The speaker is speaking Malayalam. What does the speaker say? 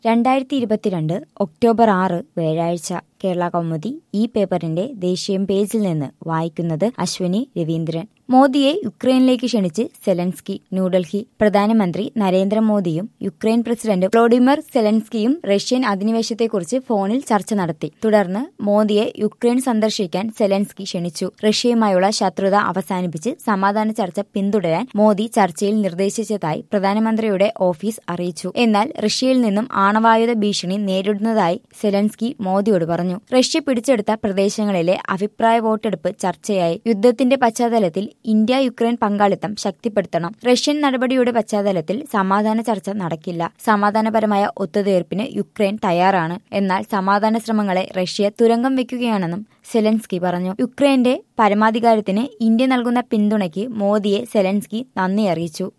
രണ്ടായിരത്തി ഇരുപത്തിരണ്ട് ഒക്ടോബർ ആറ് വ്യാഴാഴ്ച കേരള കൗമുദി ഈ പേപ്പറിന്റെ ദേശീയം പേജിൽ നിന്ന് വായിക്കുന്നത് അശ്വിനി രവീന്ദ്രൻ മോദിയെ യുക്രൈനിലേക്ക് ക്ഷണിച്ച് സെലൻസ്കി ന്യൂഡൽഹി പ്രധാനമന്ത്രി നരേന്ദ്രമോദിയും യുക്രൈൻ പ്രസിഡന്റ് വ്ളോഡിമിർ സെലൻസ്കിയും റഷ്യൻ അധിനിവേശത്തെക്കുറിച്ച് ഫോണിൽ ചർച്ച നടത്തി തുടർന്ന് മോദിയെ യുക്രൈൻ സന്ദർശിക്കാൻ സെലൻസ്കി ക്ഷണിച്ചു റഷ്യയുമായുള്ള ശത്രുത അവസാനിപ്പിച്ച് സമാധാന ചർച്ച പിന്തുടരാൻ മോദി ചർച്ചയിൽ നിർദ്ദേശിച്ചതായി പ്രധാനമന്ത്രിയുടെ ഓഫീസ് അറിയിച്ചു എന്നാൽ റഷ്യയിൽ നിന്നും ആണവായുധ ഭീഷണി നേരിടുന്നതായി സെലൻസ്കി മോദിയോട് പറഞ്ഞു റഷ്യ പിടിച്ചെടുത്ത പ്രദേശങ്ങളിലെ അഭിപ്രായ വോട്ടെടുപ്പ് ചർച്ചയായി യുദ്ധത്തിന്റെ പശ്ചാത്തലത്തിൽ ഇന്ത്യ യുക്രൈൻ പങ്കാളിത്തം ശക്തിപ്പെടുത്തണം റഷ്യൻ നടപടിയുടെ പശ്ചാത്തലത്തിൽ സമാധാന ചർച്ച നടക്കില്ല സമാധാനപരമായ ഒത്തുതീർപ്പിന് യുക്രൈൻ തയ്യാറാണ് എന്നാൽ സമാധാന ശ്രമങ്ങളെ റഷ്യ തുരങ്കം വെക്കുകയാണെന്നും സെലൻസ്കി പറഞ്ഞു യുക്രൈന്റെ പരമാധികാരത്തിന് ഇന്ത്യ നൽകുന്ന പിന്തുണയ്ക്ക് മോദിയെ സെലൻസ്കി നന്ദി അറിയിച്ചു